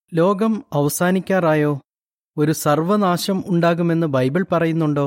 ലോകം അവസാനിക്കാറായോ ഒരു സർവനാശം ഉണ്ടാകുമെന്ന് ബൈബിൾ പറയുന്നുണ്ടോ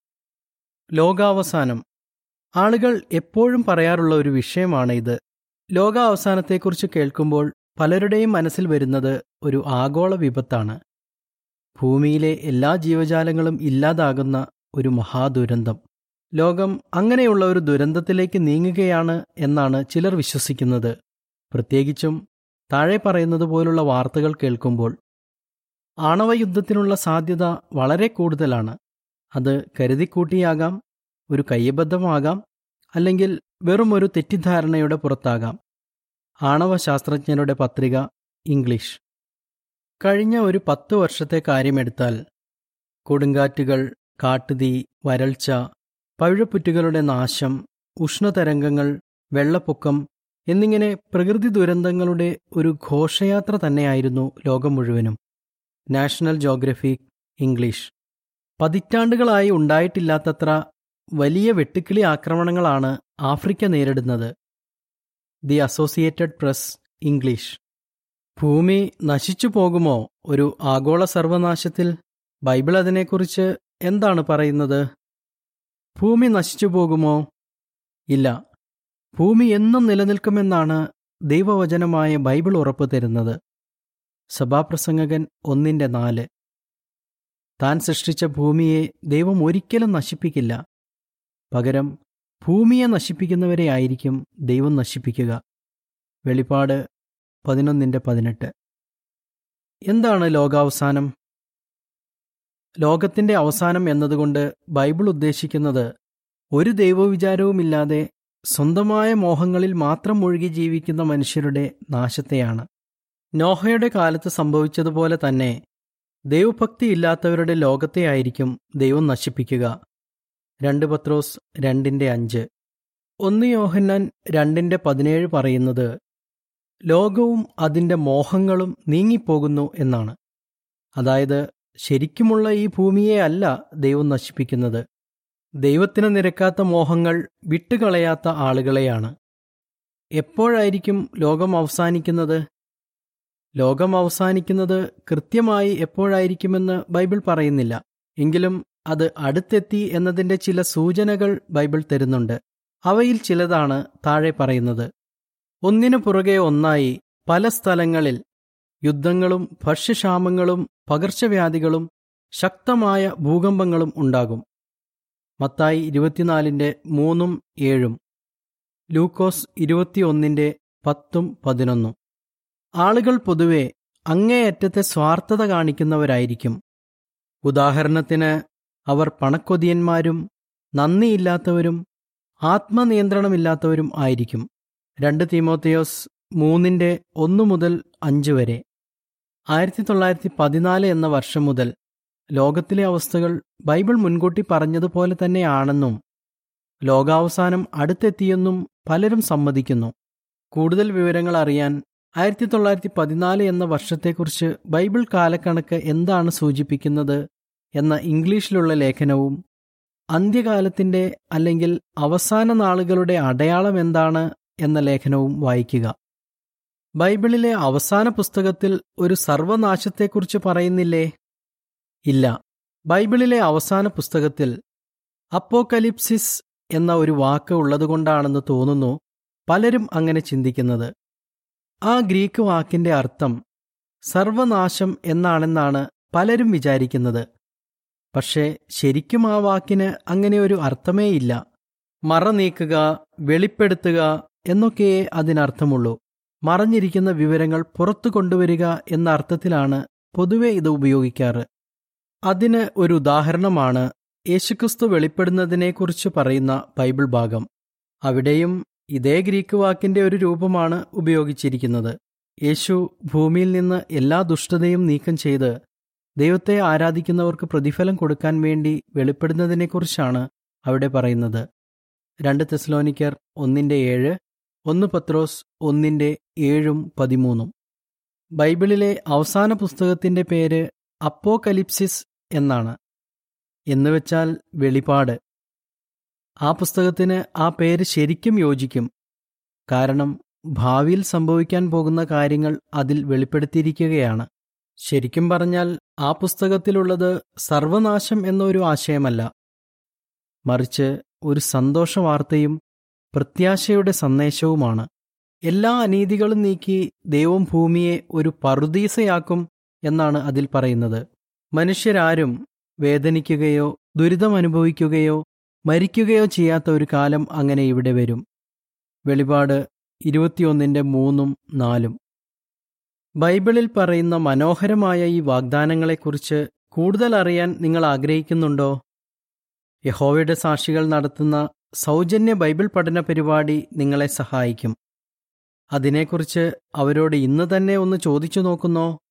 ലോകാവസാനം ആളുകൾ എപ്പോഴും പറയാറുള്ള ഒരു വിഷയമാണ് ഇത് ലോകാവസാനത്തെക്കുറിച്ച് കേൾക്കുമ്പോൾ പലരുടെയും മനസ്സിൽ വരുന്നത് ഒരു ആഗോള വിപത്താണ് ഭൂമിയിലെ എല്ലാ ജീവജാലങ്ങളും ഇല്ലാതാകുന്ന ഒരു മഹാദുരന്തം ലോകം അങ്ങനെയുള്ള ഒരു ദുരന്തത്തിലേക്ക് നീങ്ങുകയാണ് എന്നാണ് ചിലർ വിശ്വസിക്കുന്നത് പ്രത്യേകിച്ചും താഴെ പറയുന്നത് പോലുള്ള വാർത്തകൾ കേൾക്കുമ്പോൾ ആണവയുദ്ധത്തിനുള്ള സാധ്യത വളരെ കൂടുതലാണ് അത് കരുതിക്കൂട്ടിയാകാം ഒരു കയ്യബദ്ധമാകാം അല്ലെങ്കിൽ വെറും ഒരു തെറ്റിദ്ധാരണയുടെ പുറത്താകാം ആണവ ശാസ്ത്രജ്ഞരുടെ പത്രിക ഇംഗ്ലീഷ് കഴിഞ്ഞ ഒരു പത്ത് വർഷത്തെ കാര്യമെടുത്താൽ കൊടുങ്കാറ്റുകൾ കാട്ടുതീ വരൾച്ച പവിഴപ്പുറ്റുകളുടെ നാശം ഉഷ്ണതരംഗങ്ങൾ വെള്ളപ്പൊക്കം എന്നിങ്ങനെ പ്രകൃതി ദുരന്തങ്ങളുടെ ഒരു ഘോഷയാത്ര തന്നെയായിരുന്നു ലോകം മുഴുവനും നാഷണൽ ജോഗ്രഫിക് ഇംഗ്ലീഷ് പതിറ്റാണ്ടുകളായി ഉണ്ടായിട്ടില്ലാത്തത്ര വലിയ വെട്ടുക്കിളി ആക്രമണങ്ങളാണ് ആഫ്രിക്ക നേരിടുന്നത് ദി അസോസിയേറ്റഡ് പ്രസ് ഇംഗ്ലീഷ് ഭൂമി നശിച്ചു പോകുമോ ഒരു ആഗോള സർവനാശത്തിൽ ബൈബിൾ അതിനെക്കുറിച്ച് എന്താണ് പറയുന്നത് ഭൂമി നശിച്ചു പോകുമോ ഇല്ല ഭൂമി എന്നും നിലനിൽക്കുമെന്നാണ് ദൈവവചനമായ ബൈബിൾ ഉറപ്പു തരുന്നത് സഭാപ്രസംഗകൻ ഒന്നിന്റെ നാല് താൻ സൃഷ്ടിച്ച ഭൂമിയെ ദൈവം ഒരിക്കലും നശിപ്പിക്കില്ല പകരം ഭൂമിയെ നശിപ്പിക്കുന്നവരെ ആയിരിക്കും ദൈവം നശിപ്പിക്കുക വെളിപ്പാട് പതിനൊന്നിന്റെ പതിനെട്ട് എന്താണ് ലോകാവസാനം ലോകത്തിന്റെ അവസാനം എന്നതുകൊണ്ട് ബൈബിൾ ഉദ്ദേശിക്കുന്നത് ഒരു ദൈവവിചാരവുമില്ലാതെ സ്വന്തമായ മോഹങ്ങളിൽ മാത്രം മുഴുകി ജീവിക്കുന്ന മനുഷ്യരുടെ നാശത്തെയാണ് നോഹയുടെ കാലത്ത് സംഭവിച്ചതുപോലെ തന്നെ ദൈവഭക്തി ഇല്ലാത്തവരുടെ ലോകത്തെയായിരിക്കും ദൈവം നശിപ്പിക്കുക രണ്ട് പത്രോസ് രണ്ടിന്റെ അഞ്ച് ഒന്ന് യോഹന്നാൻ രണ്ടിന്റെ പതിനേഴ് പറയുന്നത് ലോകവും അതിൻ്റെ മോഹങ്ങളും നീങ്ങിപ്പോകുന്നു എന്നാണ് അതായത് ശരിക്കുമുള്ള ഈ ഭൂമിയെ അല്ല ദൈവം നശിപ്പിക്കുന്നത് ദൈവത്തിന് നിരക്കാത്ത മോഹങ്ങൾ വിട്ടുകളയാത്ത ആളുകളെയാണ് എപ്പോഴായിരിക്കും ലോകം അവസാനിക്കുന്നത് ലോകം അവസാനിക്കുന്നത് കൃത്യമായി എപ്പോഴായിരിക്കുമെന്ന് ബൈബിൾ പറയുന്നില്ല എങ്കിലും അത് അടുത്തെത്തി എന്നതിൻ്റെ ചില സൂചനകൾ ബൈബിൾ തരുന്നുണ്ട് അവയിൽ ചിലതാണ് താഴെ പറയുന്നത് ഒന്നിനു പുറകെ ഒന്നായി പല സ്ഥലങ്ങളിൽ യുദ്ധങ്ങളും ഭക്ഷ്യക്ഷാമങ്ങളും പകർച്ചവ്യാധികളും ശക്തമായ ഭൂകമ്പങ്ങളും ഉണ്ടാകും മത്തായി ഇരുപത്തിനാലിൻ്റെ മൂന്നും ഏഴും ലൂക്കോസ് ഇരുപത്തിയൊന്നിൻ്റെ പത്തും പതിനൊന്നും ആളുകൾ പൊതുവെ അങ്ങേയറ്റത്തെ സ്വാർത്ഥത കാണിക്കുന്നവരായിരിക്കും ഉദാഹരണത്തിന് അവർ പണക്കൊതിയന്മാരും നന്ദിയില്ലാത്തവരും ആത്മനിയന്ത്രണമില്ലാത്തവരും ആയിരിക്കും രണ്ട് തീമോത്തയോസ് മൂന്നിൻ്റെ ഒന്നു മുതൽ അഞ്ച് വരെ ആയിരത്തി തൊള്ളായിരത്തി പതിനാല് എന്ന വർഷം മുതൽ ലോകത്തിലെ അവസ്ഥകൾ ബൈബിൾ മുൻകൂട്ടി പറഞ്ഞതുപോലെ തന്നെയാണെന്നും ലോകാവസാനം അടുത്തെത്തിയെന്നും പലരും സമ്മതിക്കുന്നു കൂടുതൽ വിവരങ്ങൾ അറിയാൻ ആയിരത്തി തൊള്ളായിരത്തി പതിനാല് എന്ന വർഷത്തെക്കുറിച്ച് ബൈബിൾ കാലക്കണക്ക് എന്താണ് സൂചിപ്പിക്കുന്നത് എന്ന ഇംഗ്ലീഷിലുള്ള ലേഖനവും അന്ത്യകാലത്തിന്റെ അല്ലെങ്കിൽ അവസാന നാളുകളുടെ അടയാളം എന്താണ് എന്ന ലേഖനവും വായിക്കുക ബൈബിളിലെ അവസാന പുസ്തകത്തിൽ ഒരു സർവനാശത്തെക്കുറിച്ച് പറയുന്നില്ലേ ഇല്ല ബൈബിളിലെ അവസാന പുസ്തകത്തിൽ അപ്പോക്കലിപ്സിസ് എന്ന ഒരു വാക്ക് ഉള്ളതുകൊണ്ടാണെന്ന് തോന്നുന്നു പലരും അങ്ങനെ ചിന്തിക്കുന്നത് ആ ഗ്രീക്ക് വാക്കിന്റെ അർത്ഥം സർവനാശം എന്നാണെന്നാണ് പലരും വിചാരിക്കുന്നത് പക്ഷേ ശരിക്കും ആ വാക്കിന് അങ്ങനെ ഒരു അർത്ഥമേയില്ല മറ നീക്കുക വെളിപ്പെടുത്തുക എന്നൊക്കെയേ അതിനർത്ഥമുള്ളൂ മറഞ്ഞിരിക്കുന്ന വിവരങ്ങൾ പുറത്തു കൊണ്ടുവരിക എന്ന അർത്ഥത്തിലാണ് പൊതുവെ ഇത് ഉപയോഗിക്കാറ് അതിന് ഒരു ഉദാഹരണമാണ് യേശുക്രിസ്തു വെളിപ്പെടുന്നതിനെക്കുറിച്ച് പറയുന്ന ബൈബിൾ ഭാഗം അവിടെയും ഇതേ ഗ്രീക്ക് വാക്കിന്റെ ഒരു രൂപമാണ് ഉപയോഗിച്ചിരിക്കുന്നത് യേശു ഭൂമിയിൽ നിന്ന് എല്ലാ ദുഷ്ടതയും നീക്കം ചെയ്ത് ദൈവത്തെ ആരാധിക്കുന്നവർക്ക് പ്രതിഫലം കൊടുക്കാൻ വേണ്ടി വെളിപ്പെടുന്നതിനെക്കുറിച്ചാണ് അവിടെ പറയുന്നത് രണ്ട് തെസ്ലോനിക്കർ ഒന്നിന്റെ ഏഴ് ഒന്ന് പത്രോസ് ഒന്നിന്റെ ഏഴും പതിമൂന്നും ബൈബിളിലെ അവസാന പുസ്തകത്തിന്റെ പേര് അപ്പോകലിപ്സിസ് എന്നാണ് എന്നുവെച്ചാൽ വെളിപാട് ആ പുസ്തകത്തിന് ആ പേര് ശരിക്കും യോജിക്കും കാരണം ഭാവിയിൽ സംഭവിക്കാൻ പോകുന്ന കാര്യങ്ങൾ അതിൽ വെളിപ്പെടുത്തിയിരിക്കുകയാണ് ശരിക്കും പറഞ്ഞാൽ ആ പുസ്തകത്തിലുള്ളത് സർവനാശം എന്നൊരു ആശയമല്ല മറിച്ച് ഒരു സന്തോഷവാർത്തയും പ്രത്യാശയുടെ സന്ദേശവുമാണ് എല്ലാ അനീതികളും നീക്കി ദൈവം ഭൂമിയെ ഒരു പറുദീസയാക്കും എന്നാണ് അതിൽ പറയുന്നത് മനുഷ്യരാരും വേദനിക്കുകയോ ദുരിതമനുഭവിക്കുകയോ മരിക്കുകയോ ചെയ്യാത്ത ഒരു കാലം അങ്ങനെ ഇവിടെ വരും വെളിപാട് ഇരുപത്തിയൊന്നിൻ്റെ മൂന്നും നാലും ബൈബിളിൽ പറയുന്ന മനോഹരമായ ഈ വാഗ്ദാനങ്ങളെക്കുറിച്ച് കൂടുതൽ അറിയാൻ നിങ്ങൾ ആഗ്രഹിക്കുന്നുണ്ടോ യഹോവയുടെ സാക്ഷികൾ നടത്തുന്ന സൗജന്യ ബൈബിൾ പഠന പരിപാടി നിങ്ങളെ സഹായിക്കും അതിനെക്കുറിച്ച് അവരോട് ഇന്ന് തന്നെ ഒന്ന് ചോദിച്ചു നോക്കുന്നോ